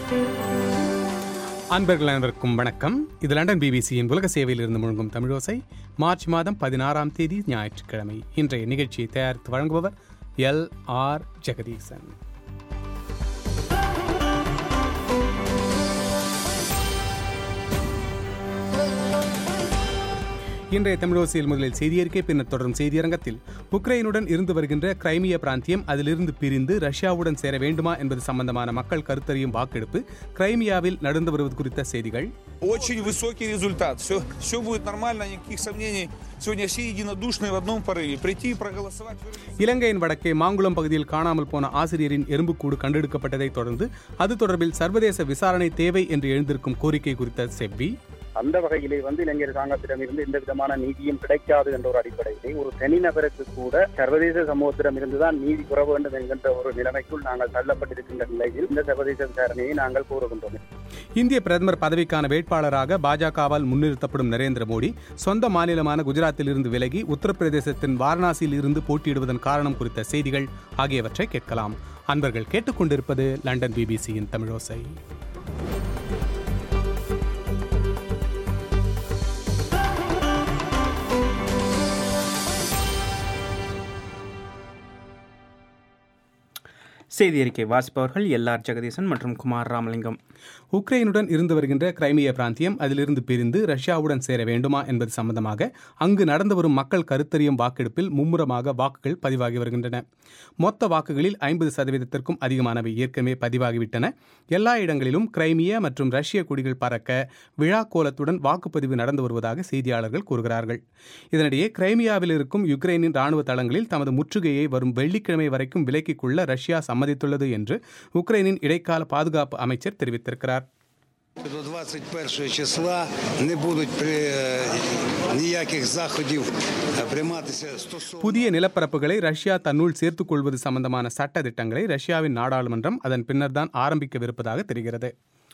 அன்பர்கள் அனைவருக்கும் வணக்கம் இது லண்டன் பிபிசியின் உலக சேவையில் இருந்து முழங்கும் தமிழோசை மார்ச் மாதம் பதினாறாம் தேதி ஞாயிற்றுக்கிழமை இன்றைய நிகழ்ச்சியை தயாரித்து வழங்குபவர் எல் ஆர் ஜெகதீசன் இன்றைய தமிழோசையில் முதலில் செய்தியறிக்கை பின்னர் தொடரும் செய்தியரங்கத்தில் உக்ரைனுடன் இருந்து வருகின்ற கிரைமிய பிராந்தியம் அதிலிருந்து பிரிந்து ரஷ்யாவுடன் சேர வேண்டுமா என்பது சம்பந்தமான மக்கள் கருத்தறியும் வாக்கெடுப்பு கிரைமியாவில் நடந்து வருவது குறித்த செய்திகள் Очень высокий результат. Все, все будет нормально, никаких сомнений. Сегодня все единодушны в одном порыве. Прийти и проголосовать. выразить இலங்கையின் வடக்கே மாங்குளம் பகுதியில் காணாமல் போன ஆசிரியரின் எறும்புக்கூடு கண்டெடுக்கப்பட்டதை தொடர்ந்து அது தொடர்பில் சர்வதேச விசாரணை தேவை என்று எழுந்திருக்கும் கோரிக்கை குறித்த செவ்வி அந்த வகையிலே வந்து இளைஞர் சங்கத்திடமிருந்து எந்த விதமான நீதியும் கிடைக்காது என்ற ஒரு அடிப்படையிலே ஒரு தனிநபருக்கு கூட சர்வதேச சமூகத்திடம் இருந்துதான் நீதி பெற வேண்டும் என்கின்ற ஒரு நிலைமைக்குள் நாங்கள் தள்ளப்பட்டிருக்கின்ற நிலையில் இந்த சர்வதேச விசாரணையை நாங்கள் கூறுகின்றோம் இந்திய பிரதமர் பதவிக்கான வேட்பாளராக பாஜகவால் முன்னிறுத்தப்படும் நரேந்திர மோடி சொந்த மாநிலமான குஜராத்தில் இருந்து விலகி உத்தரப்பிரதேசத்தின் வாரணாசியில் இருந்து போட்டியிடுவதன் காரணம் குறித்த செய்திகள் ஆகியவற்றை கேட்கலாம் அன்பர்கள் கேட்டுக்கொண்டிருப்பது லண்டன் பிபிசியின் தமிழோசை செய்தி அறிக்கை வாசிப்பவர்கள் எல்ஆர் ஜெகதீசன் மற்றும் குமார் ராமலிங்கம் உக்ரைனுடன் இருந்து வருகின்ற கிரைமிய பிராந்தியம் அதிலிருந்து பிரிந்து ரஷ்யாவுடன் சேர வேண்டுமா என்பது சம்பந்தமாக அங்கு நடந்து வரும் மக்கள் கருத்தறியும் வாக்கெடுப்பில் மும்முரமாக வாக்குகள் பதிவாகி வருகின்றன மொத்த வாக்குகளில் ஐம்பது சதவீதத்திற்கும் அதிகமானவை ஏற்கனவே பதிவாகிவிட்டன எல்லா இடங்களிலும் கிரைமிய மற்றும் ரஷ்ய கொடிகள் பறக்க விழா கோலத்துடன் வாக்குப்பதிவு நடந்து வருவதாக செய்தியாளர்கள் கூறுகிறார்கள் இதனிடையே கிரைமியாவில் இருக்கும் யுக்ரைனின் ராணுவ தளங்களில் தமது முற்றுகையை வரும் வெள்ளிக்கிழமை வரைக்கும் விலக்கிக் கொள்ள ரஷ்யா சம்மதித்துள்ளது என்று உக்ரைனின் இடைக்கால பாதுகாப்பு அமைச்சர் தெரிவித்திருக்கிறார் До 21 числа не будуть при е, ніяких заходів е, прийматися стосовно புதிய நிலப்பரப்புகளை ரஷ்யா தன்னுள் சேர்த்துக் கொள்வது சம்பந்தமான சட்ட திட்டங்களை ரஷ்யாவின் நாடாளுமன்றம் அதன் பின்னர்தான் ஆரம்பிக்கவிருப்பதாக தெரிகிறது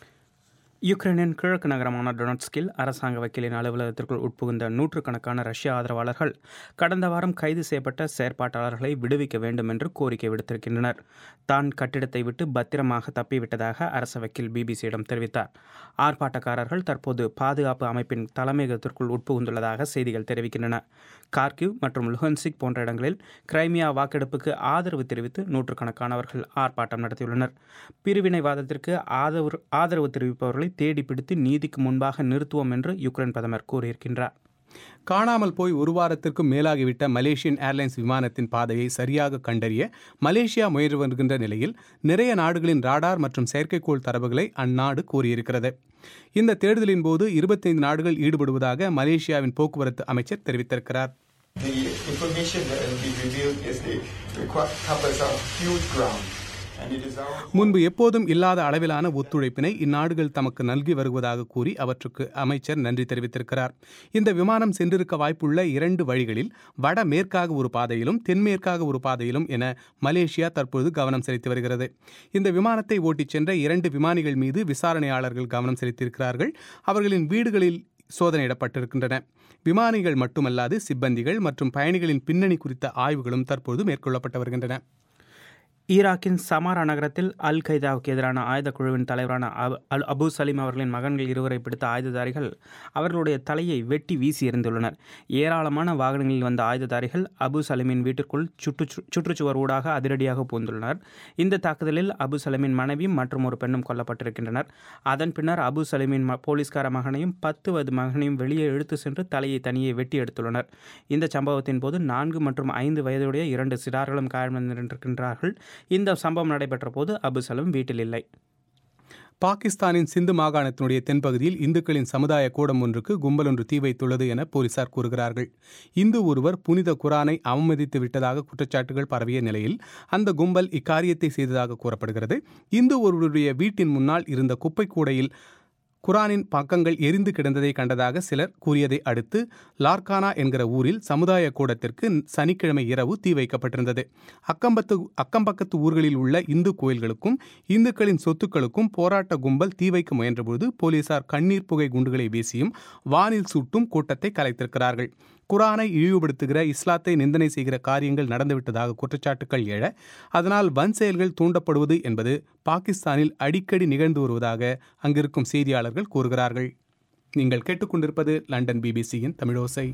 யுக்ரைனின் கிழக்கு நகரமான டொனட்ஸ்கில் அரசாங்க வக்கீலின் அலுவலகத்திற்குள் உட்புகுந்த நூற்றுக்கணக்கான ரஷ்ய ஆதரவாளர்கள் கடந்த வாரம் கைது செய்யப்பட்ட செயற்பாட்டாளர்களை விடுவிக்க வேண்டும் என்று கோரிக்கை விடுத்திருக்கின்றனர் தான் கட்டிடத்தை விட்டு பத்திரமாக தப்பிவிட்டதாக அரச வக்கீல் பிபிசியிடம் தெரிவித்தார் ஆர்ப்பாட்டக்காரர்கள் தற்போது பாதுகாப்பு அமைப்பின் தலைமையகத்திற்குள் உட்புகுந்துள்ளதாக செய்திகள் தெரிவிக்கின்றன கார்கிவ் மற்றும் லுஹன்சிக் போன்ற இடங்களில் கிரைமியா வாக்கெடுப்புக்கு ஆதரவு தெரிவித்து நூற்றுக்கணக்கானவர்கள் ஆர்ப்பாட்டம் நடத்தியுள்ளனர் பிரிவினைவாதத்திற்கு ஆதரவு ஆதரவு தெரிவிப்பவர்களை தேடி பிடித்து நீதிக்கு முன்பாக நிறுத்துவோம் என்று யுக்ரைன் பிரதமர் கூறியிருக்கின்றார் காணாமல் போய் ஒரு வாரத்திற்கும் மேலாகிவிட்ட மலேசியன் ஏர்லைன்ஸ் விமானத்தின் பாதையை சரியாக கண்டறிய மலேசியா முயன்று வருகின்ற நிலையில் நிறைய நாடுகளின் ராடார் மற்றும் செயற்கைக்கோள் தரவுகளை அந்நாடு கூறியிருக்கிறது இந்த தேடுதலின் போது இருபத்தைந்து நாடுகள் ஈடுபடுவதாக மலேசியாவின் போக்குவரத்து அமைச்சர் தெரிவித்திருக்கிறார் The information that will be revealed is the requ- covers a huge ground, and it is our முன்பு எப்போதும் இல்லாத அளவிலான ஒத்துழைப்பினை இந்நாடுகள் தமக்கு நல்கி வருவதாக கூறி அவற்றுக்கு அமைச்சர் நன்றி தெரிவித்திருக்கிறார் இந்த விமானம் சென்றிருக்க வாய்ப்புள்ள இரண்டு வழிகளில் வட மேற்காக ஒரு பாதையிலும் தென்மேற்காக ஒரு பாதையிலும் என மலேசியா தற்பொழுது கவனம் செலுத்தி வருகிறது இந்த விமானத்தை ஓட்டிச் சென்ற இரண்டு விமானிகள் மீது விசாரணையாளர்கள் கவனம் செலுத்தியிருக்கிறார்கள் அவர்களின் வீடுகளில் சோதனையிடப்பட்டிருக்கின்றன விமானிகள் மட்டுமல்லாது சிப்பந்திகள் மற்றும் பயணிகளின் பின்னணி குறித்த ஆய்வுகளும் தற்போது மேற்கொள்ளப்பட்டு வருகின்றன ஈராக்கின் சமாரா நகரத்தில் அல் கைதாவுக்கு எதிரான ஆயுத குழுவின் தலைவரான அபு- அல் அபு சலீம் அவர்களின் மகன்கள் இருவரை பிடித்த ஆயுததாரிகள் அவர்களுடைய தலையை வெட்டி வீசி எறிந்துள்ளனர் ஏராளமான வாகனங்களில் வந்த ஆயுததாரிகள் அபு சலீமின் வீட்டிற்குள் சுற்று சுற்றுச்சுவர் ஊடாக அதிரடியாக பூந்துள்ளனர் இந்த தாக்குதலில் அபு சலீமின் மனைவியும் மற்றும் ஒரு பெண்ணும் கொல்லப்பட்டிருக்கின்றனர் அதன் பின்னர் அபு சலீமின் ம- போலீஸ்கார மகனையும் பத்து வயது மகனையும் வெளியே இழுத்து சென்று தலையை தனியே வெட்டி எடுத்துள்ளனர் இந்த சம்பவத்தின் போது நான்கு மற்றும் ஐந்து வயதுடைய இரண்டு சிறார்களும் காயமடைந்திருக்கின்றார்கள் இந்த சம்பவம் நடைபெற்ற போது அபு சலம் வீட்டில் இல்லை பாகிஸ்தானின் சிந்து மாகாணத்தினுடைய தென்பகுதியில் இந்துக்களின் சமுதாய கூடம் ஒன்றுக்கு கும்பல் ஒன்று தீ வைத்துள்ளது என போலீசார் கூறுகிறார்கள் இந்து ஒருவர் புனித குரானை அவமதித்து விட்டதாக குற்றச்சாட்டுகள் பரவிய நிலையில் அந்த கும்பல் இக்காரியத்தை செய்ததாக கூறப்படுகிறது இந்து ஒருவருடைய வீட்டின் முன்னால் இருந்த குப்பை கூடையில் குரானின் பக்கங்கள் எரிந்து கிடந்ததை கண்டதாக சிலர் கூறியதை அடுத்து லார்கானா என்கிற ஊரில் சமுதாய கூடத்திற்கு சனிக்கிழமை இரவு தீ வைக்கப்பட்டிருந்தது அக்கம்பத்து அக்கம்பக்கத்து ஊர்களில் உள்ள இந்து கோயில்களுக்கும் இந்துக்களின் சொத்துக்களுக்கும் போராட்ட கும்பல் தீ வைக்க முயன்றபோது போலீசார் கண்ணீர் புகை குண்டுகளை வீசியும் வானில் சுட்டும் கூட்டத்தை கலைத்திருக்கிறார்கள் குரானை இழிவுபடுத்துகிற இஸ்லாத்தை நிந்தனை செய்கிற காரியங்கள் நடந்துவிட்டதாக குற்றச்சாட்டுகள் எழ அதனால் வன் செயல்கள் தூண்டப்படுவது என்பது பாகிஸ்தானில் அடிக்கடி நிகழ்ந்து வருவதாக அங்கிருக்கும் செய்தியாளர்கள் கூறுகிறார்கள் நீங்கள் கேட்டுக்கொண்டிருப்பது லண்டன் பிபிசியின் தமிழோசை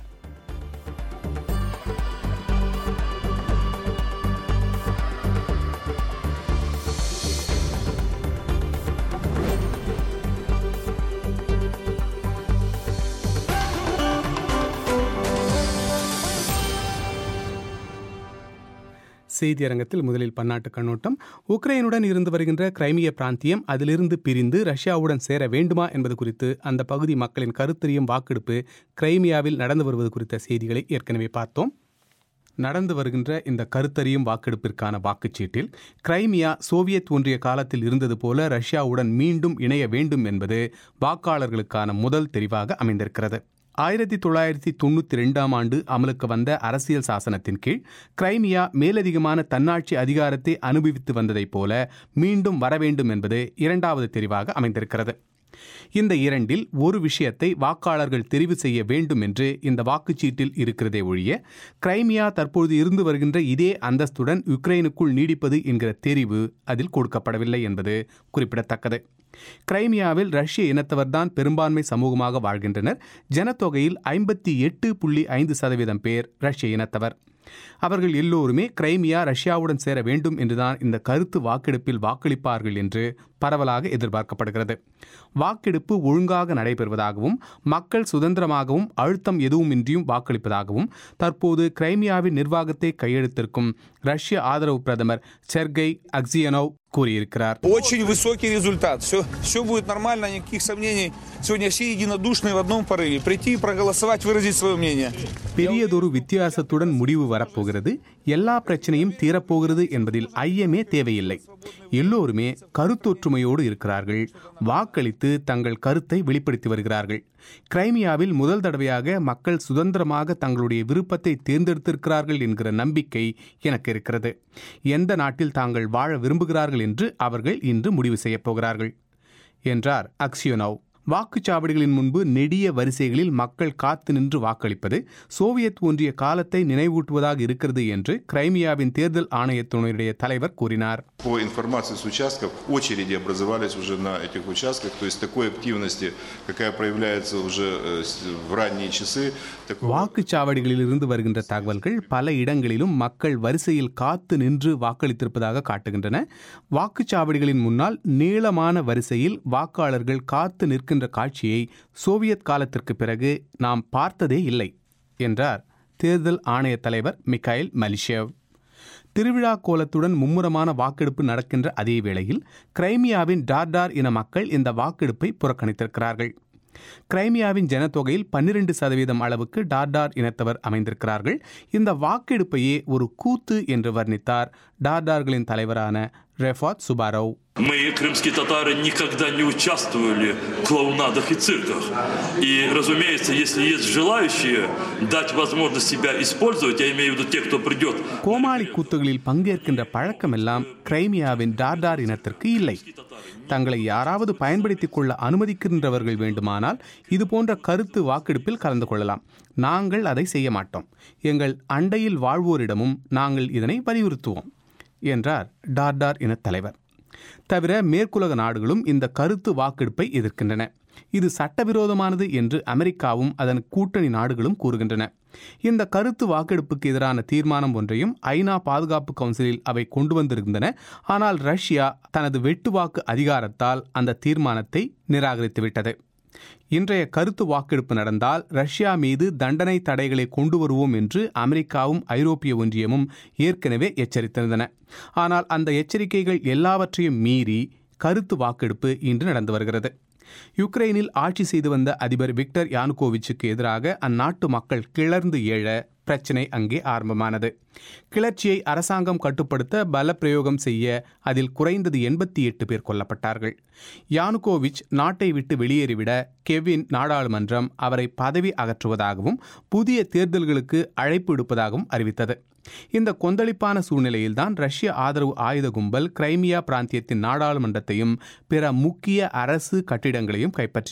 செய்தியரங்கத்தில் முதலில் பன்னாட்டு கண்ணோட்டம் உக்ரைனுடன் இருந்து வருகின்ற கிரைமிய பிராந்தியம் அதிலிருந்து பிரிந்து ரஷ்யாவுடன் சேர வேண்டுமா என்பது குறித்து அந்த பகுதி மக்களின் கருத்தறியும் வாக்கெடுப்பு கிரைமியாவில் நடந்து வருவது குறித்த செய்திகளை ஏற்கனவே பார்த்தோம் நடந்து வருகின்ற இந்த கருத்தறியும் வாக்கெடுப்பிற்கான வாக்குச்சீட்டில் கிரைமியா சோவியத் ஒன்றிய காலத்தில் இருந்தது போல ரஷ்யாவுடன் மீண்டும் இணைய வேண்டும் என்பது வாக்காளர்களுக்கான முதல் தெரிவாக அமைந்திருக்கிறது ஆயிரத்தி தொள்ளாயிரத்தி தொண்ணூற்றி ரெண்டாம் ஆண்டு அமலுக்கு வந்த அரசியல் சாசனத்தின் கீழ் கிரைமியா மேலதிகமான தன்னாட்சி அதிகாரத்தை அனுபவித்து வந்ததைப் போல மீண்டும் வர வேண்டும் என்பது இரண்டாவது தெரிவாக அமைந்திருக்கிறது இந்த இரண்டில் ஒரு விஷயத்தை வாக்காளர்கள் தெரிவு செய்ய வேண்டும் என்று இந்த வாக்குச்சீட்டில் இருக்கிறதே ஒழிய கிரைமியா தற்பொழுது இருந்து வருகின்ற இதே அந்தஸ்துடன் யுக்ரைனுக்குள் நீடிப்பது என்கிற தெரிவு அதில் கொடுக்கப்படவில்லை என்பது குறிப்பிடத்தக்கது கிரைமியாவில் ரஷ்ய இனத்தவர்தான் பெரும்பான்மை சமூகமாக வாழ்கின்றனர் ஜனத்தொகையில் ஐம்பத்தி எட்டு புள்ளி ஐந்து சதவீதம் பேர் ரஷ்ய இனத்தவர் அவர்கள் எல்லோருமே கிரைமியா ரஷ்யாவுடன் சேர வேண்டும் என்றுதான் இந்த கருத்து வாக்கெடுப்பில் வாக்களிப்பார்கள் என்று பரவலாக எதிர்பார்க்கப்படுகிறது வாக்கெடுப்பு ஒழுங்காக நடைபெறுவதாகவும் மக்கள் சுதந்திரமாகவும் அழுத்தம் எதுவுமின்றியும் வாக்களிப்பதாகவும் தற்போது கிரைமியாவின் நிர்வாகத்தை கையெழுத்திருக்கும் ரஷ்ய ஆதரவு பிரதமர் செர்கை அக்சியனோவ் கூறியிருக்கிறார் Очень высокий результат. Все, все будет нормально, никаких сомнений. Сегодня все единодушны в одном порыве. Прийти, проголосовать, выразить свое мнение. பெரியதொரு வித்தியாசத்துடன் முடிவு வரப்போகிறது எல்லா பிரச்சனையும் தீரப்போகிறது என்பதில் ஐயமே தேவையில்லை எல்லோருமே கருத்தொற்றுமையோடு இருக்கிறார்கள் வாக்களித்து தங்கள் கருத்தை வெளிப்படுத்தி வருகிறார்கள் கிரைமியாவில் முதல் தடவையாக மக்கள் சுதந்திரமாக தங்களுடைய விருப்பத்தை தேர்ந்தெடுத்திருக்கிறார்கள் என்கிற நம்பிக்கை எனக்கு இருக்கிறது எந்த நாட்டில் தாங்கள் வாழ விரும்புகிறார்கள் என்று அவர்கள் இன்று முடிவு செய்யப் போகிறார்கள் என்றார் அக்சியோனோவ் வாக்குச்சாவடிகளின் முன்பு நெடிய வரிசைகளில் மக்கள் காத்து நின்று வாக்களிப்பது சோவியத் ஒன்றிய காலத்தை நினைவூட்டுவதாக இருக்கிறது என்று கிரைமியாவின் தேர்தல் ஆணையத்தினுடைய தலைவர் கூறினார் По информации с участков, очереди образовались уже на этих участках, то есть такой активности, какая проявляется уже э, с- в ранние часы, такого வாக்குச்சாவடிகளில் இருந்து வருகின்ற தகவல்கள் பல இடங்களிலும் மக்கள் வரிசையில் காத்து நின்று வாக்களித்திருப்பதாக காட்டுகின்றன வாக்குச்சாவடிகளின் முன்னால் நீளமான வரிசையில் வாக்காளர்கள் காத்து நிற்கின்ற காட்சியை சோவியத் காலத்திற்கு பிறகு நாம் பார்த்ததே இல்லை என்றார் தேர்தல் ஆணைய தலைவர் மிகாயில் மலிஷேவ் திருவிழா கோலத்துடன் மும்முரமான வாக்கெடுப்பு நடக்கின்ற அதே வேளையில் கிரைமியாவின் டார்டார் இன மக்கள் இந்த வாக்கெடுப்பை புறக்கணித்திருக்கிறார்கள் கிரைமியாவின் ஜனத்தொகையில் பன்னிரண்டு சதவீதம் அளவுக்கு டார்டார் இனத்தவர் அமைந்திருக்கிறார்கள் இந்த வாக்கெடுப்பையே ஒரு கூத்து என்று வர்ணித்தார் டார்டார்களின் தலைவரான ரெஃபாத் சுபாரோவ் Мы, крымские татары, никогда не участвовали в клоунадах и цирках. И, разумеется, если есть желающие дать возможность себя использовать, я имею в виду те, кто придет கோமாளி கூத்துகளில் பங்கேற்கின்ற பழக்கமெல்லாம் கிரைமியாவின் டார்டார் இனத்திற்கு இல்லை தங்களை யாராவது பயன்படுத்திக் கொள்ள அனுமதிக்கின்றவர்கள் வேண்டுமானால் இது போன்ற கருத்து வாக்கெடுப்பில் கலந்து கொள்ளலாம் நாங்கள் அதை செய்ய மாட்டோம் எங்கள் அண்டையில் வாழ்வோரிடமும் நாங்கள் இதனை வலியுறுத்துவோம் என்றார் டார்டார் இனத் தலைவர் தவிர மேற்குலக நாடுகளும் இந்த கருத்து வாக்கெடுப்பை எதிர்க்கின்றன இது சட்டவிரோதமானது என்று அமெரிக்காவும் அதன் கூட்டணி நாடுகளும் கூறுகின்றன இந்த கருத்து வாக்கெடுப்புக்கு எதிரான தீர்மானம் ஒன்றையும் ஐநா பாதுகாப்பு கவுன்சிலில் அவை கொண்டு வந்திருந்தன ஆனால் ரஷ்யா தனது வெட்டுவாக்கு அதிகாரத்தால் அந்த தீர்மானத்தை நிராகரித்துவிட்டது இன்றைய கருத்து வாக்கெடுப்பு நடந்தால் ரஷ்யா மீது தண்டனை தடைகளை கொண்டு வருவோம் என்று அமெரிக்காவும் ஐரோப்பிய ஒன்றியமும் ஏற்கனவே எச்சரித்திருந்தன ஆனால் அந்த எச்சரிக்கைகள் எல்லாவற்றையும் மீறி கருத்து வாக்கெடுப்பு இன்று நடந்து வருகிறது யுக்ரைனில் ஆட்சி செய்து வந்த அதிபர் விக்டர் யானுகோவிச்சுக்கு எதிராக அந்நாட்டு மக்கள் கிளர்ந்து எழ பிரச்சினை அங்கே ஆரம்பமானது கிளர்ச்சியை அரசாங்கம் கட்டுப்படுத்த பல பிரயோகம் செய்ய அதில் குறைந்தது எண்பத்தி எட்டு பேர் கொல்லப்பட்டார்கள் யானுகோவிச் நாட்டை விட்டு வெளியேறிவிட கெவின் நாடாளுமன்றம் அவரை பதவி அகற்றுவதாகவும் புதிய தேர்தல்களுக்கு அழைப்பு விடுப்பதாகவும் அறிவித்தது இந்த கொந்தளிப்பான சூழ்நிலையில்தான் ரஷ்ய ஆதரவு ஆயுத கும்பல் கிரைமியா பிராந்தியத்தின் நாடாளுமன்றத்தையும் பிற முக்கிய அரசு கட்டிடங்களையும் கைப்பற்றினர்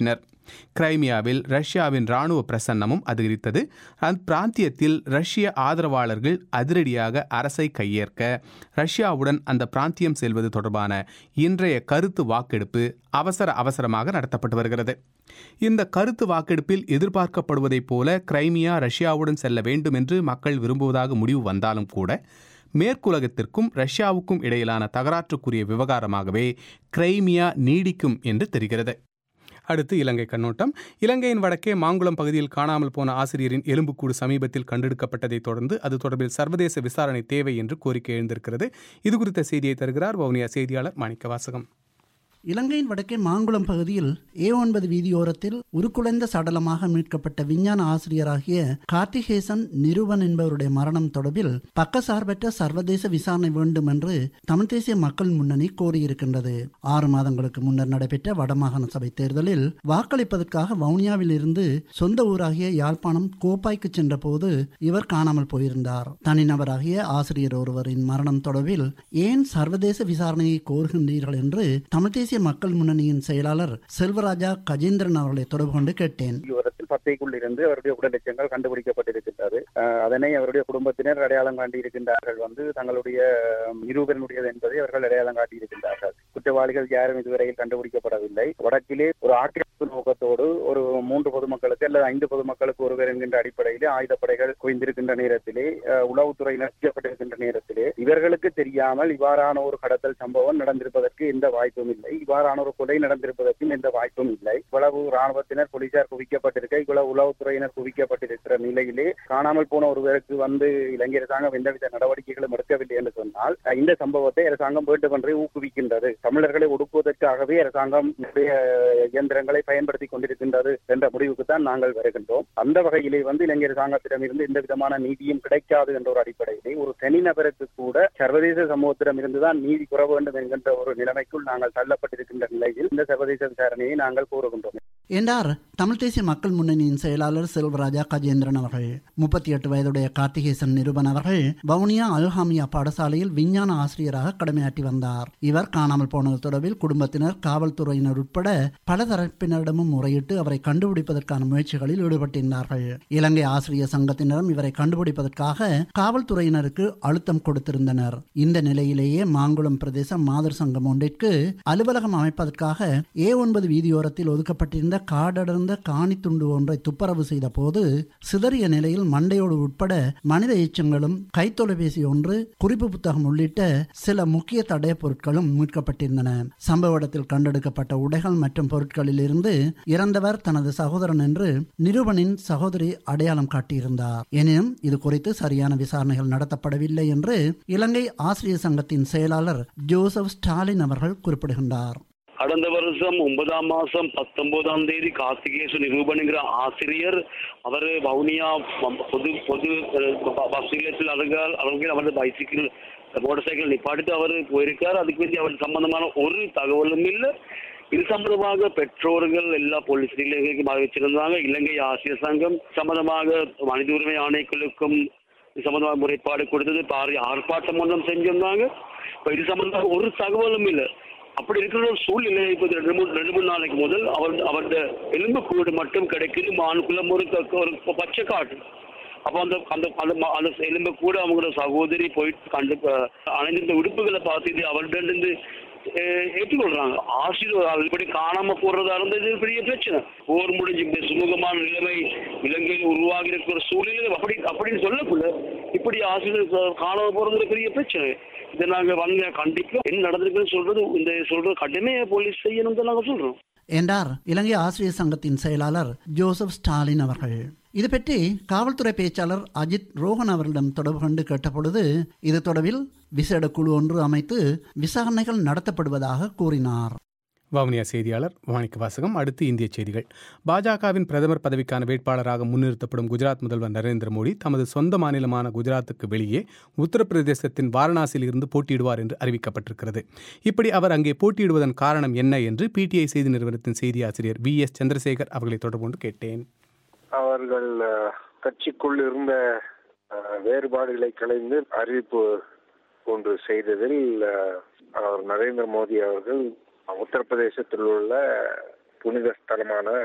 கிரைமியாவில் ரஷ்யாவின் இராணுவ பிரசன்னமும் அதிகரித்தது அப்பிராந்தியத்தில் ரஷ்ய ஆதரவாளர்கள் அதிரடியாக அரசை கையேற்க ரஷ்யாவுடன் அந்த பிராந்தியம் செல்வது தொடர்பான இன்றைய கருத்து வாக்கெடுப்பு அவசர அவசரமாக நடத்தப்பட்டு வருகிறது இந்த கருத்து வாக்கெடுப்பில் எதிர்பார்க்கப்படுவதைப் போல கிரைமியா ரஷ்யாவுடன் செல்ல வேண்டும் என்று மக்கள் விரும்புவதாக முடிவு வந்தாலும் கூட மேற்குலகத்திற்கும் ரஷ்யாவுக்கும் இடையிலான தகராற்றுக்குரிய விவகாரமாகவே கிரைமியா நீடிக்கும் என்று தெரிகிறது அடுத்து இலங்கை கண்ணோட்டம் இலங்கையின் வடக்கே மாங்குளம் பகுதியில் காணாமல் போன ஆசிரியரின் எலும்புக்கூடு சமீபத்தில் கண்டெடுக்கப்பட்டதைத் தொடர்ந்து அது தொடர்பில் சர்வதேச விசாரணை தேவை என்று கோரிக்கை எழுந்திருக்கிறது இது குறித்த செய்தியை தருகிறார் வவுனியா செய்தியாளர் மாணிக்க வாசகம் இலங்கையின் வடக்கே மாங்குளம் பகுதியில் ஏ ஒன்பது வீதியோரத்தில் உருக்குலைந்த சடலமாக மீட்கப்பட்ட விஞ்ஞான ஆசிரியராகிய கார்த்திகேசன் நிருபன் என்பவருடைய மரணம் தொடர்பில் பக்கசார்பற்ற சர்வதேச விசாரணை வேண்டும் என்று தமிழ் தேசிய மக்கள் முன்னணி கோரியிருக்கின்றது ஆறு மாதங்களுக்கு முன்னர் நடைபெற்ற வடமாகாண சபை தேர்தலில் வாக்களிப்பதற்காக வவுனியாவில் இருந்து சொந்த ஊராகிய யாழ்ப்பாணம் கோப்பாய்க்கு சென்ற போது இவர் காணாமல் போயிருந்தார் தனிநபராகிய ஆசிரியர் ஒருவரின் மரணம் தொடர்பில் ஏன் சர்வதேச விசாரணையை கோருகின்றீர்கள் என்று தமிழ் தேசிய மக்கள் முன்னணியின் செயலாளர் செல்வராஜா கஜேந்திரன் அவர்களை தொடர்பு கொண்டு கேட்டேன் விவரத்தில் பத்தைக்குள் இருந்து அவருடைய உடல் எச்சங்கள் கண்டுபிடிக்கப்பட்டிருக்கின்றது அஹ், அதனை அவருடைய குடும்பத்தினர் அடையாளம் காட்டியிருக்கின்றார்கள் வந்து தங்களுடைய நிரூபனுடையது என்பதை அவர்கள் அடையாளம் காட்டியிருக்கின்றார்கள் குற்றவாளிகள் யாரும் இதுவரையில் கண்டுபிடிக்கப்படவில்லை வடக்கிலே ஒரு ஆக்கிரமிப்பு நோக்கத்தோடு ஒரு மூன்று பொதுமக்களுக்கு அல்லது ஐந்து பொதுமக்களுக்கு ஒருவர் என்கின்ற அடிப்படையிலே ஆயுதப்படைகள் குவிந்திருக்கின்ற நேரத்திலே அஹ், உளவுத்துறை நசிக்கப்பட்டிருக்கின்ற நேரத்திலே இவர்களுக்கு தெரியாமல் இவ்வாறான ஒரு கடத்தல் சம்பவம் நடந்திருப்பதற்கு எந்த வாய்ப்பும் இல்லை இவ்வாறான ஒரு கொலை நடந்திருப்பதற்கும் எந்த வாய்ப்பும் இல்லை இவ்வளவு ராணுவத்தினர் போலீசார் குவிக்கப்பட்டிருக்க இவ்வளவு உளவுத்துறையினர் குவிக்கப்பட்டிருக்கிற நிலையிலே காணாமல் போன ஒருவருக்கு வந்து இலங்கை அரசாங்கம் எந்தவித நடவடிக்கைகளும் எடுக்கவில்லை என்று சொன்னால் அஹ், இந்த சம்பவத்தை அரசாங்கம் வேண்டும் என்றே ஊக்குவிக்கின்றது தமிழர்களை ஒடுக்குவதற்காகவே அரசாங்கம் நிறைய இயந்திரங்களை பயன்படுத்தி கொண்டிருக்கின்றது என்ற முடிவுக்கு தான் நாங்கள் வருகின்றோம் அந்த வகையிலே வந்து இலங்கை அரசாங்கத்திடமிருந்து எந்த விதமான நீதியும் கிடைக்காது என்ற ஒரு அடிப்படையிலே ஒரு தனிநபருக்கு கூட சர்வதேச சமூகத்திடம் இருந்துதான் நீதி கூற வேண்டும் என்கின்ற ஒரு நிலைமைக்குள் நாங்கள் தள்ளப்பட்டிருக்கின்ற நிலையில் இந்த சர்வதேச விசாரணையை நாங்கள் கூறுகின்றோம் என்றார் தமிழ் தேசிய மக்கள் முன்னணியின் செயலாளர் செல்வராஜா கஜேந்திரன் அவர்கள் முப்பத்தி எட்டு வயதுடைய கார்த்திகேசன் நிருபன் அவர்கள் வவுனியா அல்ஹாமியா பாடசாலையில் விஞ்ஞான ஆசிரியராக கடமையாற்றி வந்தார் இவர் காணாமல் போனது தொடர்பில் குடும்பத்தினர் காவல்துறையினர் உட்பட பல தரப்பினரிடமும் முறையிட்டு அவரை கண்டுபிடிப்பதற்கான முயற்சிகளில் ஈடுபட்டிருந்தார்கள் இலங்கை ஆசிரியர் சங்கத்தினரும் இவரை கண்டுபிடிப்பதற்காக காவல்துறையினருக்கு அழுத்தம் கொடுத்திருந்தனர் இந்த நிலையிலேயே மாங்குளம் பிரதேச மாதர் சங்கம் ஒன்றிற்கு அலுவலகம் அமைப்பதற்காக ஏ ஒன்பது வீதியோரத்தில் ஒதுக்கப்பட்டிருந்த காடடர்ந்த காணி துண்டு ஒன்றை துப்பரவு செய்த போது சிதறிய நிலையில் மண்டையோடு உட்பட மனித எச்சங்களும் கைத்தொலைபேசி ஒன்று குறிப்பு புத்தகம் உள்ளிட்ட சில முக்கிய தடய பொருட்களும் மீட்கப்பட்டிருந்தன சம்பவ இடத்தில் கண்டெடுக்கப்பட்ட உடைகள் மற்றும் பொருட்களில் இருந்து இறந்தவர் தனது சகோதரன் என்று நிருபனின் சகோதரி அடையாளம் காட்டியிருந்தார் எனினும் இது குறித்து சரியான விசாரணைகள் நடத்தப்படவில்லை என்று இலங்கை ஆசிரியர் சங்கத்தின் செயலாளர் ஜோசப் ஸ்டாலின் அவர்கள் குறிப்பிடுகின்றார் கடந்த வருஷம் ஒன்பதாம் மாசம் பத்தொன்பதாம் தேதி கார்த்திகேசு நிரூபணுங்கிற ஆசிரியர் அவர் வவுனியா ம- பொது பொது அஹ், ப- பஸ் நிலையத்தில் அருகால் அருகில் அவரது பைசிக்கிள் மோட்டார் சைக்கிள் நிப்பாட்டிட்டு அவர் போயிருக்கார் அதுக்கு வேண்டி அவர் சம்பந்தமான ஒரு தகவலும் இல்லை இது சம்பந்தமாக பெற்றோர்கள் எல்லா போலீஸ் நிலையங்களுக்கும் அறிவிச்சிருந்தாங்க இலங்கை ஆசிரியர் சங்கம் சம்பந்தமாக மனித உரிமை ஆணைக்குழுக்கும் இது சம்பந்தமாக முறைப்பாடு கொடுத்தது பாரிய ஆர்ப்பாட்டம் ஒன்றும் செஞ்சிருந்தாங்க இப்போ இது சம்பந்தமாக ஒரு தகவலும் இல்லை அப்படி இருக்கிற ஒரு சூழ்நிலை இப்போ ரெண்டு மூணு ரெண்டு மூணு நாளைக்கு முதல் அவர் அவருடைய எலும்பு கூடு மட்டும் கிடைக்குது மானுக்குள்ளம் ஒரு க- ஒரு பச்சை காட்டு அப்போ அந்த அந்த அந்த ம- அந்த எலும்பு கூட அவங்களோட சகோதரி போயிட்டு கண்டு அஹ், அணிந்திருந்த உடுப்புகளை பார்த்து இது அவர்கிட்ட இருந்து அஹ், ஏற்றுக்கொள்றாங்க ஆசிரியர் இப்படி காணாம போறதா இருந்தது இது பெரிய பிரச்சனை போர் முடிஞ்சு இந்த சுமூகமான நிலைமை இலங்கையில் உருவாகி இருக்கிற சூழ்நிலை அப்படி அப்படின்னு சொல்லக்குள்ள இப்படி ஆசிரியர் கா- காணாம போறது ஒரு பெரிய பிரச்சனை இதை நாங்க வாங்க கண்டிப்பா என்ன நடந்திருக்குன்னு சொல்றது இந்த சொல்றது கடுமையா போலீஸ் செய்யணும் தான் நாங்க சொல்றோம் என்றார் இலங்கை ஆசிரியர் சங்கத்தின் செயலாளர் ஜோசப் ஸ்டாலின் அவர்கள் இது பற்றி காவல்துறை பேச்சாளர் அஜித் ரோஹன் அவர்களிடம் தொடர்பு கொண்டு கேட்டபொழுது இது தொடர்பில் விசேட குழு ஒன்று அமைத்து விசாரணைகள் நடத்தப்படுவதாக கூறினார் வவுனியா செய்தியாளர் வாணிக்க வாசகம் அடுத்து இந்திய செய்திகள் பாஜகவின் பிரதமர் பதவிக்கான வேட்பாளராக முன்னிறுத்தப்படும் குஜராத் முதல்வர் நரேந்திர மோடி தமது சொந்த மாநிலமான குஜராத்துக்கு வெளியே உத்தரப்பிரதேசத்தின் வாரணாசியில் இருந்து போட்டியிடுவார் என்று அறிவிக்கப்பட்டிருக்கிறது இப்படி அவர் அங்கே போட்டியிடுவதன் காரணம் என்ன என்று பிடிஐ செய்தி நிறுவனத்தின் செய்தி ஆசிரியர் வி எஸ் சந்திரசேகர் அவர்களை தொடர்பு கொண்டு கேட்டேன் அவர்கள் அஹ், கட்சிக்குள் இருந்த அஹ், வேறுபாடுகளை கலைந்து அறிவிப்பு ஒன்று செய்ததில் அஹ், அவர் நரேந்திர மோடி அவர்கள் உத்தரப்பிரதேசத்தில் உள்ள புனித ஸ்தலமான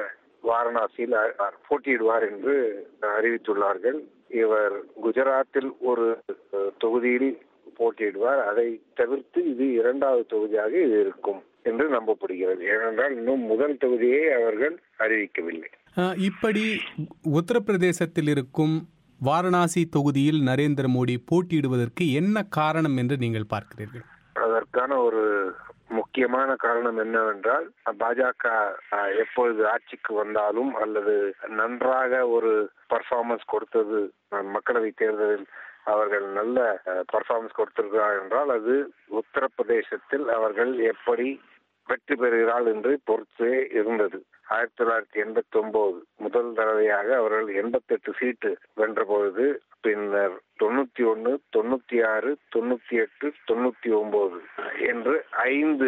வாரணாசியில் அ- போட்டியிடுவார் என்று அறிவித்துள்ளார்கள் இவர் குஜராத்தில் ஒரு அஹ், தொகுதியில் போட்டியிடுவார் அதை தவிர்த்து இது இரண்டாவது தொகுதியாக இது இருக்கும் என்று நம்பப்படுகிறது ஏனென்றால் இன்னும் முதல் தொகுதியை அவர்கள் அறிவிக்கவில்லை அஹ், இப்படி உத்தரப்பிரதேசத்தில் இருக்கும் வாரணாசி தொகுதியில் நரேந்திர மோடி போட்டியிடுவதற்கு என்ன காரணம் என்று நீங்கள் பார்க்கிறீர்கள் அதற்கான ஒரு முக்கியமான காரணம் என்னவென்றால் பாஜக அஹ், எப்பொழுது ஆட்சிக்கு வந்தாலும் அல்லது நன்றாக ஒரு பர்ஃபார்மன்ஸ் கொடுத்தது அஹ், மக்களவை தேர்தலில் அவர்கள் நல்ல பர்ஃபார்மன்ஸ் கொடுத்திருக்கிறார் என்றால் அது உத்தரப்பிரதேசத்தில் அவர்கள் எப்படி வெற்றி பெறுகிறாள் என்று பொறுத்தே இருந்தது ஆயிரத்தி தொள்ளாயிரத்தி எண்பத்தி ஒன்பது முதல் தடவையாக அவர்கள் எண்பத்தெட்டு சீட்டு வென்ற பொழுது பின்னர் தொண்ணூத்தி ஒன்னு தொண்ணூத்தி ஆறு தொண்ணூத்தி எட்டு தொண்ணூத்தி ஒன்பது என்று ஐந்து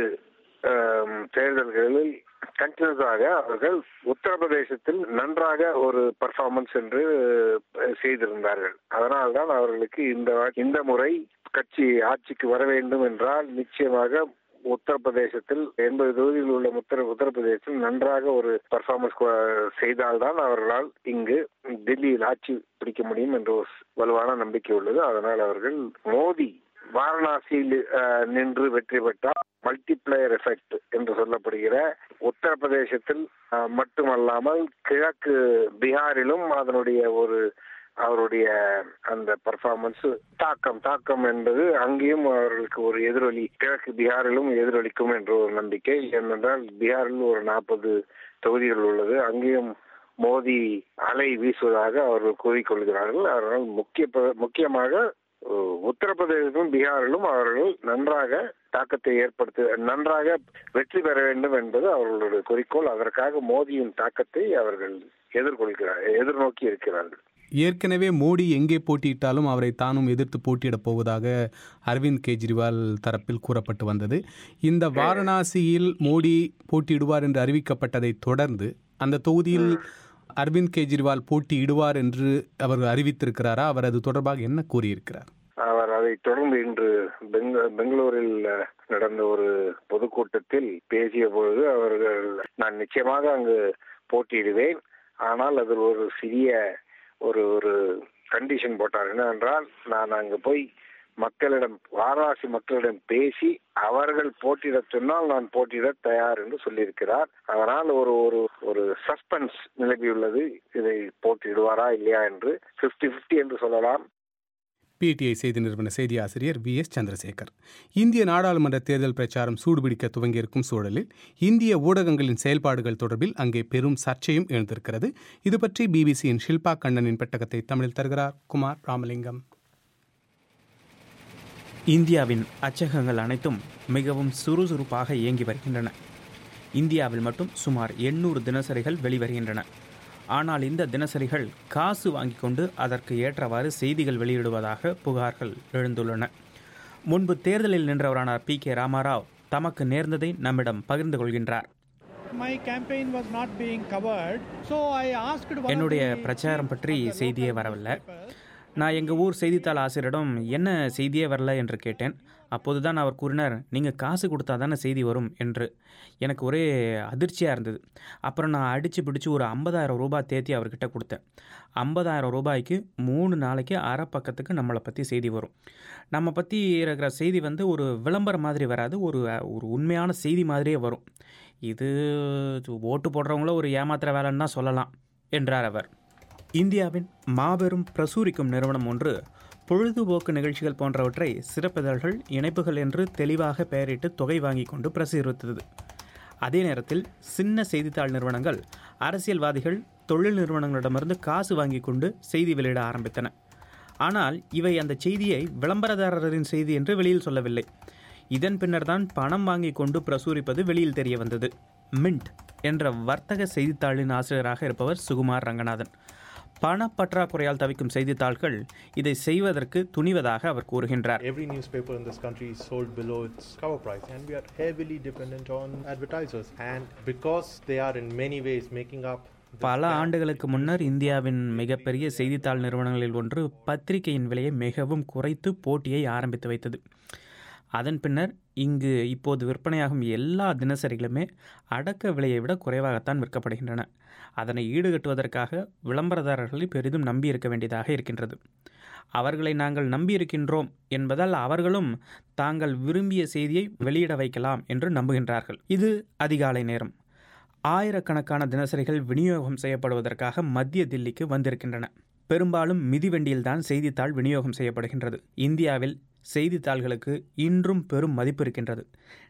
ஆம், தேர்தல்களில் கண்டினியூஸாக அவர்கள் உத்தரப்பிரதேசத்தில் நன்றாக ஒரு பர்ஃபார்மன்ஸ் என்று அஹ், செய்திருந்தார்கள் அதனால்தான் அவர்களுக்கு இந்த வா- இந்த முறை கட்சி ஆட்சிக்கு வர வேண்டும் என்றால் நிச்சயமாக உத்தரப்பிரதேசத்தில் எண்பது தொகுதியில் உள்ள உத்தர உத்தரப்பிரதேசத்தில் நன்றாக ஒரு பர்ஃபார்மன்ஸ் செய்தால்தான் அவர்களால் இங்கு டெல்லியில் ஆட்சி பிடிக்க முடியும் என்ற ஒரு வலுவான நம்பிக்கை உள்ளது அதனால் அவர்கள் மோடி வாரணாசியில் அஹ், நின்று வெற்றி பெற்றால் மல்டிப்ளையர் எஃபெக்ட் என்று சொல்லப்படுகிற உத்தரப்பிரதேசத்தில் அஹ், மட்டுமல்லாமல் கிழக்கு பீகாரிலும் அதனுடைய ஒரு அவருடைய அந்த பர்ஃபார்மன்ஸ் தாக்கம் தாக்கம் என்பது அங்கேயும் அவர்களுக்கு ஒரு எதிரொலி கிழக்கு பீகாரிலும் எதிரொலிக்கும் என்ற ஒரு நம்பிக்கை ஏனென்றால் பீகாரில் ஒரு நாற்பது தொகுதிகள் உள்ளது அங்கேயும் மோதி அலை வீசுவதாக அவர்கள் கூறிக்கொள்கிறார்கள் அதனால் முக்கிய முக்கியமாக அஹ், உத்தரப்பிரதேசத்திலும் பீகாரிலும் அவர்கள் நன்றாக தாக்கத்தை ஏற்படுத்த நன்றாக வெற்றி பெற வேண்டும் என்பது அவர்களுடைய குறிக்கோள் அதற்காக மோதியின் தாக்கத்தை அவர்கள் எதிர்கொள்கிறார் எதிர்நோக்கி இருக்கிறார்கள் ஏற்கனவே மோடி எங்கே போட்டியிட்டாலும் அவரை தானும் எதிர்த்து போட்டியிடப் போவதாக அரவிந்த் கெஜ்ரிவால் தரப்பில் கூறப்பட்டு வந்தது இந்த வாரணாசியில் மோடி போட்டியிடுவார் என்று அறிவிக்கப்பட்டதை தொடர்ந்து அந்த தொகுதியில் அரவிந்த் கெஜ்ரிவால் போட்டியிடுவார் என்று அவர் அறிவித்திருக்கிறாரா அவர் அது தொடர்பாக என்ன கூறியிருக்கிறார் அவர் அதை தொடர்ந்து இன்று பெங்க- பெங்களூரில் அஹ், நடந்த ஒரு பொதுக்கூட்டத்தில் பேசிய பொழுது அவர்கள் நான் நிச்சயமாக அங்கு போட்டியிடுவேன் ஆனால் அதில் ஒரு சிறிய ஒரு ஒரு கண்டிஷன் போட்டார் என்னவென்றால் நான் அங்கு போய் மக்களிடம் வாரணாசி மக்களிடம் பேசி அவர்கள் போட்டியிட சொன்னால் நான் போட்டியிட தயார் என்று சொல்லியிருக்கிறார் அதனால் ஒரு ஒரு ஒரு சஸ்பென்ஸ் நிலவியுள்ளது இதை போட்டியிடுவாரா இல்லையா என்று 50 50 என்று சொல்லலாம் பிடிஐ செய்தி நிறுவன செய்தி ஆசிரியர் வி எஸ் சந்திரசேகர் இந்திய நாடாளுமன்ற தேர்தல் பிரச்சாரம் சூடுபிடிக்க துவங்கியிருக்கும் சூழலில் இந்திய ஊடகங்களின் செயல்பாடுகள் தொடர்பில் அங்கே பெரும் சர்ச்சையும் எழுந்திருக்கிறது இது பற்றி பிபிசியின் ஷில்பா கண்ணனின் பெட்டகத்தை தமிழில் தருகிறார் குமார் ராமலிங்கம் இந்தியாவின் அச்சகங்கள் அனைத்தும் மிகவும் சுறுசுறுப்பாக இயங்கி வருகின்றன இந்தியாவில் மட்டும் சுமார் எண்ணூறு தினசரிகள் வெளிவருகின்றன ஆனால் இந்த தினசரிகள் காசு வாங்கிக் கொண்டு அதற்கு ஏற்றவாறு செய்திகள் வெளியிடுவதாக புகார்கள் எழுந்துள்ளன முன்பு தேர்தலில் நின்றவரான பி கே ராமாராவ் தமக்கு நேர்ந்ததை நம்மிடம் பகிர்ந்து கொள்கின்றார் My campaign was not being covered, so I asked one of என்னுடைய the பிரச்சாரம் பற்றி செய்தியே வரவில்லை நான் எங்கள் ஊர் செய்தித்தாள் ஆசிரியரிடம் என்ன செய்தியே வரல என்று கேட்டேன் அப்போதுதான் அவர் கூறினார் நீங்கள் காசு கொடுத்தா தானே செய்தி வரும் என்று எனக்கு ஒரே அதிர்ச்சியாக இருந்தது அப்புறம் நான் அடித்து பிடிச்சி ஒரு ஐம்பதாயிரம் ரூபாய் தேத்தி அவர்கிட்ட கொடுத்தேன் ஐம்பதாயிரம் ரூபாய்க்கு மூணு நாளைக்கு அரை பக்கத்துக்கு நம்மளை பற்றி செய்தி வரும் நம்ம பற்றி இருக்கிற செய்தி வந்து ஒரு விளம்பரம் மாதிரி வராது ஒரு ஒரு உண்மையான செய்தி மாதிரியே வரும் இது ஓட்டு போடுறவங்கள ஒரு ஏமாத்துற வேலைன்னு தான் சொல்லலாம் என்றார் அவர் இந்தியாவின் மாபெரும் பிரசூரிக்கும் நிறுவனம் ஒன்று பொழுதுபோக்கு நிகழ்ச்சிகள் போன்றவற்றை சிறப்பிதழ்கள் இணைப்புகள் என்று தெளிவாக பெயரிட்டு தொகை வாங்கி கொண்டு பிரசுரித்தது அதே நேரத்தில் சின்ன செய்தித்தாள் நிறுவனங்கள் அரசியல்வாதிகள் தொழில் நிறுவனங்களிடமிருந்து காசு வாங்கி கொண்டு செய்தி வெளியிட ஆரம்பித்தன ஆனால் இவை அந்த செய்தியை விளம்பரதாரரின் செய்தி என்று வெளியில் சொல்லவில்லை இதன் பின்னர் தான் பணம் வாங்கி கொண்டு பிரசுரிப்பது வெளியில் தெரிய வந்தது மின்ட் என்ற வர்த்தக செய்தித்தாளின் ஆசிரியராக இருப்பவர் சுகுமார் ரங்கநாதன் பணப்பற்றாக்குறையால் தவிக்கும் செய்தித்தாள்கள் இதை செய்வதற்கு துணிவதாக அவர் கூறுகின்றார் Every newspaper in this country is sold below its cover price, and we are heavily dependent on advertisers. And because they are in many ways making up பல ஆண்டுகளுக்கு முன்னர் இந்தியாவின் மிகப்பெரிய செய்தித்தாள் நிறுவனங்களில் ஒன்று பத்திரிகையின் விலையை மிகவும் குறைத்து போட்டியை ஆரம்பித்து வைத்தது அதன் பின்னர் இங்கு இப்போது விற்பனையாகும் எல்லா தினசரிகளுமே அடக்க விலையை விட குறைவாகத்தான் விற்கப்படுகின்றன அதனை ஈடுகட்டுவதற்காக விளம்பரதாரர்களை பெரிதும் நம்பியிருக்க வேண்டியதாக இருக்கின்றது அவர்களை நாங்கள் நம்பியிருக்கின்றோம் என்பதால் அவர்களும் தாங்கள் விரும்பிய செய்தியை வெளியிட வைக்கலாம் என்று நம்புகின்றார்கள் இது அதிகாலை நேரம் ஆயிரக்கணக்கான தினசரிகள் விநியோகம் செய்யப்படுவதற்காக மத்திய தில்லிக்கு வந்திருக்கின்றன பெரும்பாலும் மிதிவண்டியில்தான் செய்தித்தாள் விநியோகம் செய்யப்படுகின்றது இந்தியாவில் செய்தித்தாள்களுக்கு இன்றும் பெரும் மதிப்பு இருக்கின்றது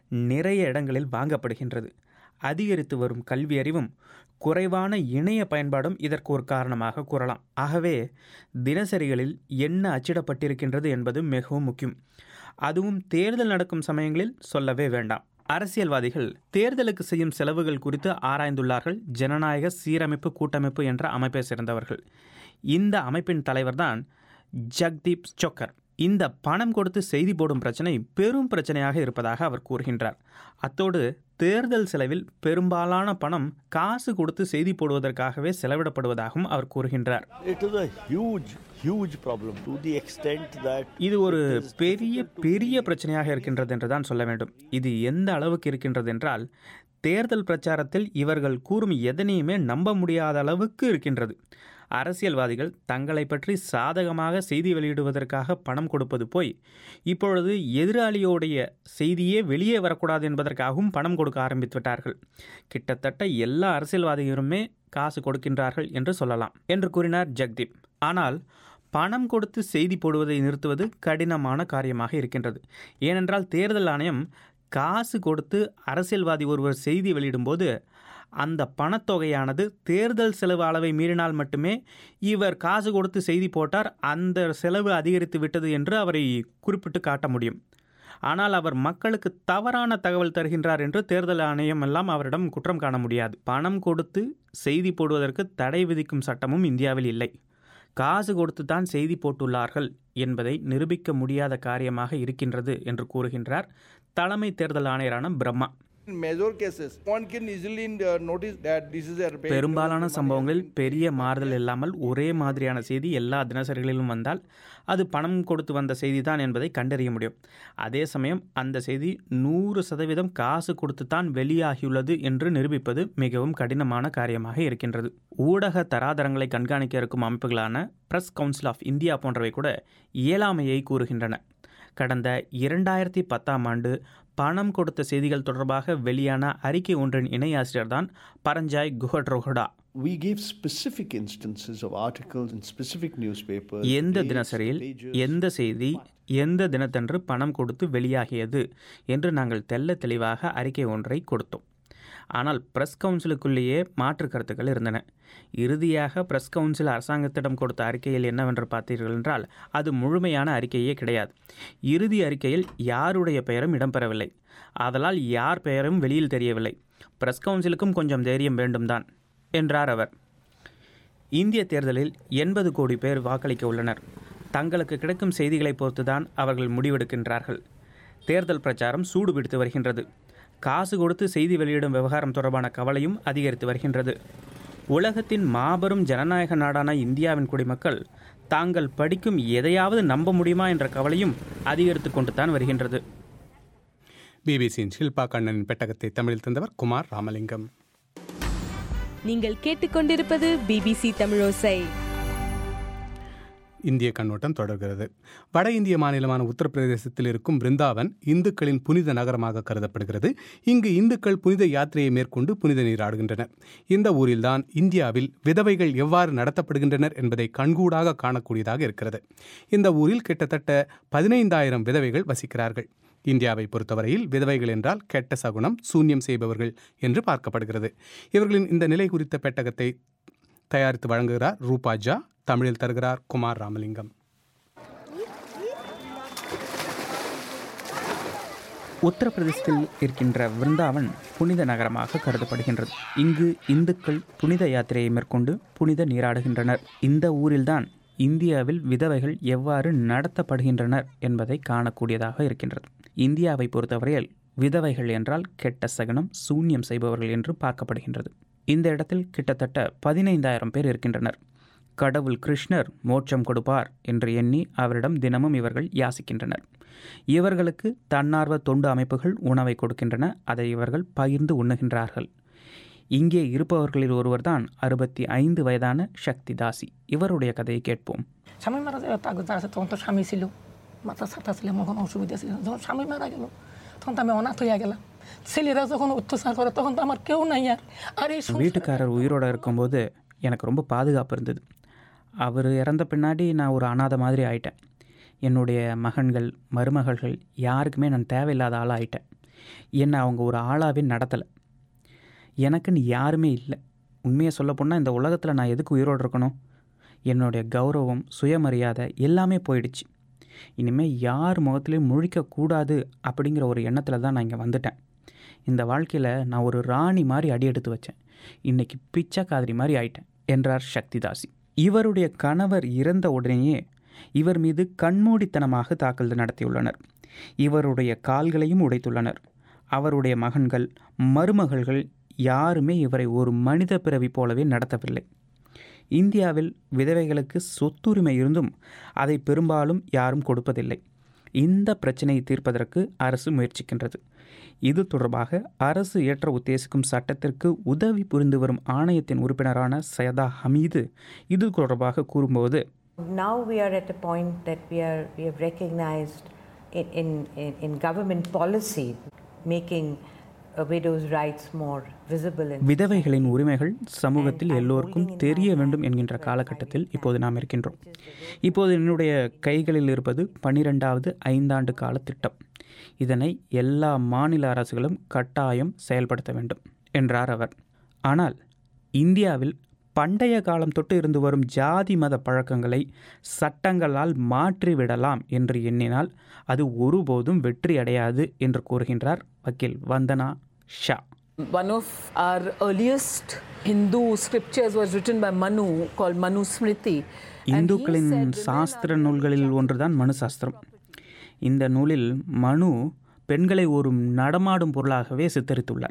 நிறைய இடங்களில் வாங்கப்படுகின்றது அதிகரித்து வரும் கல்வி அறிவும் குறைவான இணைய பயன்பாடும் இதற்கு ஒரு காரணமாக கூறலாம் ஆகவே தினசரிகளில் என்ன அச்சிடப்பட்டிருக்கின்றது என்பது மிகவும் முக்கியம் அதுவும் தேர்தல் நடக்கும் சமயங்களில் சொல்லவே வேண்டாம் அரசியல்வாதிகள் தேர்தலுக்கு செய்யும் செலவுகள் குறித்து ஆராய்ந்துள்ளார்கள் ஜனநாயக சீரமைப்பு கூட்டமைப்பு என்ற அமைப்பை சேர்ந்தவர்கள் இந்த அமைப்பின் தலைவர்தான் ஜக்தீப் சொக்கர் இந்த பணம் கொடுத்து செய்தி போடும் பிரச்சனை பெரும் பிரச்சனையாக இருப்பதாக அவர் கூறுகின்றார் அத்தோடு தேர்தல் செலவில் பெரும்பாலான பணம் காசு கொடுத்து செய்தி போடுவதற்காகவே செலவிடப்படுவதாகவும் அவர் கூறுகின்றார் It is a huge, huge problem to the extent that இது ஒரு பெரிய பெரிய பிரச்சனையாக இருக்கின்றது என்று தான் சொல்ல வேண்டும் இது எந்த அளவுக்கு இருக்கின்றது என்றால் தேர்தல் பிரச்சாரத்தில் இவர்கள் கூறும் எதனையுமே நம்ப முடியாத அளவுக்கு இருக்கின்றது அரசியல்வாதிகள் தங்களை பற்றி சாதகமாக செய்தி வெளியிடுவதற்காக பணம் கொடுப்பது போய் இப்பொழுது எதிராளியோடைய செய்தியே வெளியே வரக்கூடாது என்பதற்காகவும் பணம் கொடுக்க ஆரம்பித்து விட்டார்கள் கிட்டத்தட்ட எல்லா அரசியல்வாதிகளுமே காசு கொடுக்கின்றார்கள் என்று சொல்லலாம் என்று கூறினார் ஜெக்தீப் ஆனால் பணம் கொடுத்து செய்தி போடுவதை நிறுத்துவது கடினமான காரியமாக இருக்கின்றது ஏனென்றால் தேர்தல் ஆணையம் காசு கொடுத்து அரசியல்வாதி ஒருவர் செய்தி வெளியிடும்போது அந்த பணத்தொகையானது தேர்தல் செலவு அளவை மீறினால் மட்டுமே இவர் காசு கொடுத்து செய்தி போட்டார் அந்த செலவு அதிகரித்து விட்டது என்று அவரை குறிப்பிட்டு காட்ட முடியும் ஆனால் அவர் மக்களுக்கு தவறான தகவல் தருகின்றார் என்று தேர்தல் ஆணையம் எல்லாம் அவரிடம் குற்றம் காண முடியாது பணம் கொடுத்து செய்தி போடுவதற்கு தடை விதிக்கும் சட்டமும் இந்தியாவில் இல்லை காசு கொடுத்து தான் செய்தி போட்டுள்ளார்கள் என்பதை நிரூபிக்க முடியாத காரியமாக இருக்கின்றது என்று கூறுகின்றார் தலைமை தேர்தல் ஆணையரான Brahma In major cases, one can easily uh, notice that this is a paid பெரும்பாலான சம்பவங்களில் பெரிய மாறுதல் இல்லாமல் ஒரே மாதிரியான செய்தி எல்லா தினசரிகளிலும் வந்தால் அது பணம் கொடுத்து வந்த செய்தி தான் என்பதை கண்டறிய முடியும் அதே சமயம் அந்த செய்தி நூறு சதவீதம் காசு கொடுத்து தான் வெளியாகியுள்ளது என்று நிரூபிப்பது மிகவும் கடினமான காரியமாக இருக்கின்றது ஊடக தராதரங்களை கண்காணிக்க இருக்கும் அமைப்புகளான பிரஸ் கவுன்சில் ஆஃப் இந்தியா போன்றவை கூட இயலாமையை கூறுகின்றன கடந்த இரண்டாயிரத்தி பத்தாம் ஆண்டு பணம் கொடுத்த செய்திகள் தொடர்பாக வெளியான அறிக்கை ஒன்றின் இணையாசிரியர் தான் பரஞ்சாய் குஹட்ரோஹடா we give specific instances of articles in specific newspapers. எந்த dates, தினசரியில் pages. எந்த செய்தி எந்த தினத்தன்று பணம் கொடுத்து வெளியாகியது என்று நாங்கள் தெள்ள தெளிவாக அறிக்கை ஒன்றை கொடுத்தோம் ஆனால் பிரஸ் கவுன்சிலுக்குள்ளேயே மாற்று கருத்துக்கள் இருந்தன இறுதியாக பிரஸ் கவுன்சில் அரசாங்கத்திடம் கொடுத்த அறிக்கையில் என்னவென்று பார்த்தீர்கள் என்றால் அது முழுமையான அறிக்கையே கிடையாது இறுதி அறிக்கையில் யாருடைய பெயரும் இடம்பெறவில்லை ஆதலால் யார் பெயரும் வெளியில் தெரியவில்லை பிரஸ் கவுன்சிலுக்கும் கொஞ்சம் தைரியம் வேண்டும்தான் என்றார் அவர் இந்திய தேர்தலில் எண்பது கோடி பேர் வாக்களிக்க உள்ளனர் தங்களுக்கு கிடைக்கும் செய்திகளை பொறுத்துதான் அவர்கள் முடிவெடுக்கின்றார்கள் தேர்தல் பிரச்சாரம் சூடு பிடித்து வருகின்றது காசு கொடுத்து செய்தி வெளியிடும் விவகாரம் தொடர்பான கவலையும் அதிகரித்து வருகின்றது உலகத்தின் மாபெரும் ஜனநாயக நாடான இந்தியாவின் குடிமக்கள் தாங்கள் படிக்கும் எதையாவது நம்ப முடியுமா என்ற கவலையும் அதிகரித்து கொண்டு தான் வருகின்றது பிபிசியின் ஷில்பா கண்ணனின் பெட்டகத்தை தமிழில் தந்தவர் குமார் ராமலிங்கம் நீங்கள் கேட்டுக்கொண்டிருப்பது பிபிசி தமிழோசை இந்திய கண்ணோட்டம் தொடர்கிறது வட இந்திய மாநிலமான உத்தரப்பிரதேசத்தில் இருக்கும் பிருந்தாவன் இந்துக்களின் புனித நகரமாக கருதப்படுகிறது இங்கு இந்துக்கள் புனித யாத்திரையை மேற்கொண்டு புனித நீராடுகின்றனர் இந்த ஊரில்தான் இந்தியாவில் விதவைகள் எவ்வாறு நடத்தப்படுகின்றனர் என்பதை கண்கூடாக காணக்கூடியதாக இருக்கிறது இந்த ஊரில் கிட்டத்தட்ட பதினைந்தாயிரம் விதவைகள் வசிக்கிறார்கள் இந்தியாவை பொறுத்தவரையில் விதவைகள் என்றால் கெட்ட சகுனம் சூன்யம் செய்பவர்கள் என்று பார்க்கப்படுகிறது இவர்களின் இந்த நிலை குறித்த பெட்டகத்தை தயாரித்து வழங்குகிறார் ரூபாஜா தமிழில் தருகிறார் குமார் ராமலிங்கம் உத்தரப்பிரதேசத்தில் இருக்கின்ற விருந்தாவன் புனித நகரமாக கருதப்படுகின்றது இங்கு இந்துக்கள் புனித யாத்திரையை மேற்கொண்டு புனித நீராடுகின்றனர் இந்த ஊரில்தான் இந்தியாவில் விதவைகள் எவ்வாறு நடத்தப்படுகின்றனர் என்பதை காணக்கூடியதாக இருக்கின்றது இந்தியாவை பொறுத்தவரையில் விதவைகள் என்றால் கெட்ட சகனம் சூன்யம் செய்பவர்கள் என்று பார்க்கப்படுகின்றது இந்த இடத்தில் கிட்டத்தட்ட பதினைந்தாயிரம் பேர் இருக்கின்றனர் கடவுள் கிருஷ்ணர் மோட்சம் கொடுப்பார் என்று எண்ணி அவரிடம் தினமும் இவர்கள் யாசிக்கின்றனர் இவர்களுக்கு தன்னார்வ தொண்டு அமைப்புகள் உணவை கொடுக்கின்றன அதை இவர்கள் பகிர்ந்து உண்ணுகின்றார்கள் இங்கே இருப்பவர்களில் ஒருவர்தான் அறுபத்தி ஐந்து வயதான சக்தி தாசி ইவருடைய কதையை கேட்போம் স্বামী মারা যাওয়ার তাগদ আছে তখন তো স্বামী ছিল মাথা সাথা ছিল আমার কোনো অসুবিধা ছিল না। যখন স্বামী মারা গেল তখন তো আমি অনাথ হইয়া গেলাম ছেলেরা যখন অত্যাচার করে তখন তো আমার কেউ নাই আর আর এই সংসার- வீட்டுக்காரர் உயிரோட இருக்கும்போது எனக்கு ரொம்ப பாதுகாப்பு இருந்தது அவர் இறந்த பின்னாடி நான் ஒரு அனாதை மாதிரி ஆயிட்டேன் என்னுடைய மகன்கள் மருமகள்கள் யாருக்குமே நான் தேவையில்லாத ஆளாக ஆயிட்டேன் என்னை அவங்க ஒரு ஆளாகவே நடத்தலை எனக்குன்னு யாருமே இல்லை உண்மையை சொல்லப்போனால் இந்த உலகத்தில் நான் எதுக்கு உயிரோடு இருக்கணும் என்னுடைய கௌரவம் சுயமரியாதை எல்லாமே போயிடுச்சு இனிமேல் யார் முகத்துலேயும் முழிக்கக்கூடாது அப்படிங்கிற ஒரு எண்ணத்தில் தான் நான் இங்கே வந்துட்டேன் இந்த வாழ்க்கையில் நான் ஒரு ராணி மாதிரி அடி எடுத்து வச்சேன் இன்னைக்கு பிச்சைக்காதிரி மாதிரி ஆயிட்டேன் என்றார் சக்திதாசி இவருடைய கணவர் இறந்த உடனேயே இவர் மீது கண்மூடித்தனமாக தாக்குதல் நடத்தியுள்ளனர் இவருடைய கால்களையும் உடைத்துள்ளனர் அவருடைய மகன்கள் மருமகள்கள் யாருமே இவரை ஒரு மனித பிறவி போலவே நடத்தவில்லை இந்தியாவில் விதவைகளுக்கு சொத்துரிமை இருந்தும் அதை பெரும்பாலும் யாரும் கொடுப்பதில்லை இந்த பிரச்சனையை தீர்ப்பதற்கு அரசு முயற்சிக்கின்றது இது தொடர்பாக அரசு இயற்ற உத்தேசிக்கும் சட்டத்திற்கு உதவி புரிந்து வரும் ஆணையத்தின் உறுப்பினரான சயதா ஹமீது இது தொடர்பாக கூறும்போது Now we are at a point that we are we have recognized in in, in, in government policy making a widow's rights more visible and விதவைகளின் உரிமைகள் சமூகத்தில் எல்லோருக்கும் தெரிய வேண்டும் என்கின்ற காலகட்டத்தில் இப்போது நாம் இருக்கின்றோம் இப்போது என்னுடைய கைகளில் இருப்பது பன்னிரெண்டாவது ஐந்தாண்டு கால திட்டம் இதனை எல்லா மாநில அரசுகளும் கட்டாயம் செயல்படுத்த வேண்டும் என்றார் அவர் ஆனால் இந்தியாவில் பண்டைய காலம் தொட்டு இருந்து வரும் ஜாதி மத பழக்கங்களை சட்டங்களால் மாற்றிவிடலாம் என்று எண்ணினால் அது ஒருபோதும் வெற்றி அடையாது என்று கூறுகின்றார் வக்கீல் வந்தனா Shah One of our earliest Hindu scriptures was written by Manu called Manu Smriti. இந்துக்களின் சாஸ்திர நூல்களில் ஒன்றுதான் மனு சாஸ்திரம் இந்த நூலில் மனு பெண்களை ஒரு நடமாடும் பொருளாகவே சித்தரித்துள்ளார்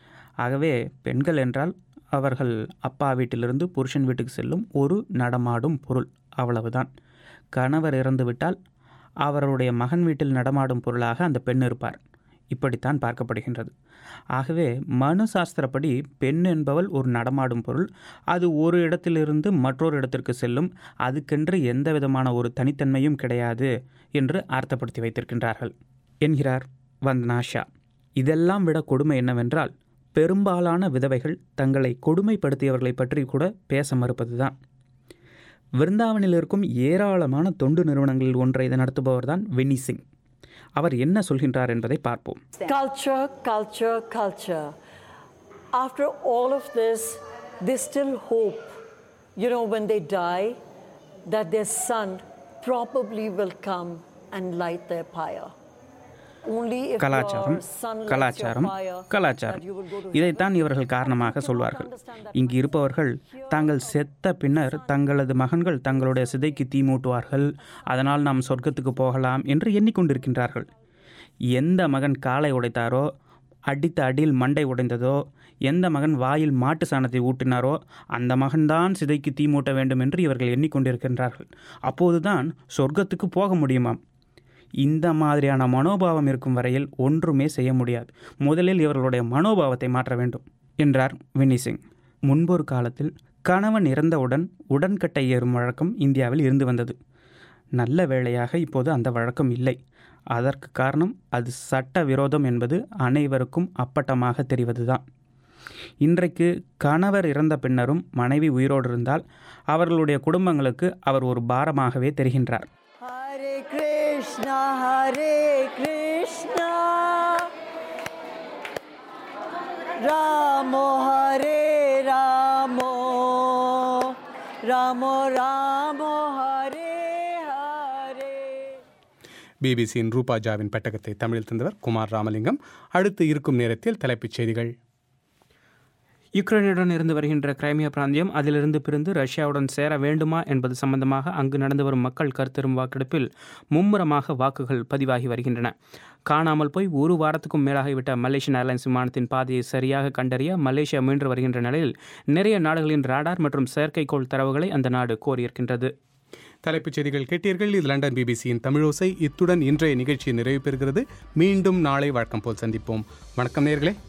ஆகவே பெண்கள் என்றால் அவர்கள் அப்பா வீட்டிலிருந்து புருஷன் வீட்டுக்கு செல்லும் ஒரு நடமாடும் பொருள் அவ்வளவுதான் கணவர் இறந்துவிட்டால் அவருடைய மகன் வீட்டில் நடமாடும் பொருளாக அந்த பெண் இருப்பார் இப்படித்தான் பார்க்கப்படுகின்றது ஆகவே மனு சாஸ்திரப்படி பெண் என்பவள் ஒரு நடமாடும் பொருள் அது ஒரு இடத்திலிருந்து மற்றொரு இடத்திற்கு செல்லும் அதுக்கென்று எந்த விதமான ஒரு தனித்தன்மையும் கிடையாது என்று அர்த்தப்படுத்தி வைத்திருக்கின்றார்கள் என்கிறார் வந்தனா ஷா இதெல்லாம் விட கொடுமை என்னவென்றால் பெரும்பாலான விதவைகள் தங்களை கொடுமைப்படுத்தியவர்களை பற்றி கூட பேச மறுப்பதுதான் விருந்தாவனில் இருக்கும் ஏராளமான தொண்டு நிறுவனங்களில் ஒன்றை இதை நடத்துபவர்தான் வெனி சிங் அவர் என்ன சொல்கின்றார் என்பதை பார்ப்போம் Culture, culture, culture. After all of this, they still hope, you know, when they die, that their son probably will come and light their pyre. Only if கலாச்சாரம் your son lights your கலாச்சாரம் fire, கலாச்சாரம் that you will go to இதைத்தான் இவர்கள் காரணமாக சொல்வார்கள் இங்கு இருப்பவர்கள் தாங்கள் செத்த பின்னர் தங்களது மகன்கள் தங்களுடைய சிதைக்கு தீ மூட்டுவார்கள் அதனால் நாம் சொர்க்கத்துக்கு போகலாம் என்று எண்ணிக்கொண்டிருக்கின்றார்கள் எந்த மகன் காலை உடைத்தாரோ அடித்த அடியில் மண்டை உடைந்ததோ எந்த மகன் வாயில் மாட்டு சாணத்தை ஊட்டினாரோ அந்த மகன்தான் சிதைக்கு தீ மூட்ட வேண்டும் என்று இவர்கள் எண்ணிக்கொண்டிருக்கின்றார்கள் அப்போதுதான் சொர்க்கத்துக்கு போக முடியுமாம் இந்த மாதிரியான மனோபாவம் இருக்கும் வரையில் ஒன்றுமே செய்ய முடியாது முதலில் இவர்களுடைய மனோபாவத்தை மாற்ற வேண்டும் என்றார் வினி சிங் முன்பொரு காலத்தில் கணவன் இறந்தவுடன் உடன்கட்டை ஏறும் வழக்கம் இந்தியாவில் இருந்து வந்தது நல்ல வேளையாக இப்போது அந்த வழக்கம் இல்லை அதற்கு காரணம் அது சட்ட விரோதம் என்பது அனைவருக்கும் அப்பட்டமாக தெரிவதுதான் இன்றைக்கு கணவர் இறந்த பின்னரும் மனைவி உயிரோடு இருந்தால் அவர்களுடைய குடும்பங்களுக்கு அவர் ஒரு பாரமாகவே தெரிகின்றார் Hare Krishna, Hare Krishna. Ramo Hare Ramo. Ramo Ramo Hare Hare. பிபிசியின் ரூபாஜாவின் பெட்டகத்தை தமிழில் தந்தவர் குமார் ராமலிங்கம் அடுத்து இருக்கும் நேரத்தில் தலைப்புச் செய்திகள் யுக்ரைனுடன் இருந்து வருகின்ற கிரைமியா பிராந்தியம் அதிலிருந்து பிரிந்து ரஷ்யாவுடன் சேர வேண்டுமா என்பது சம்பந்தமாக அங்கு நடந்து வரும் மக்கள் கருத்தரும் வாக்கெடுப்பில் மும்முரமாக வாக்குகள் பதிவாகி வருகின்றன காணாமல் போய் ஒரு வாரத்துக்கும் மேலாகிவிட்ட மலேசியன் ஏர்லைன்ஸ் விமானத்தின் பாதையை சரியாக கண்டறிய மலேசியா முயன்று வருகின்ற நிலையில் நிறைய நாடுகளின் ராடார் மற்றும் செயற்கைக்கோள் தரவுகளை அந்த நாடு கோரியிருக்கின்றது தலைப்புச் செய்திகள் கேட்டீர்கள் இது லண்டன் பிபிசியின் தமிழோசை இத்துடன் இன்றைய நிகழ்ச்சி நிறைவு பெறுகிறது மீண்டும் நாளை வழக்கம் போல் சந்திப்போம் வணக்கம் நேர்களே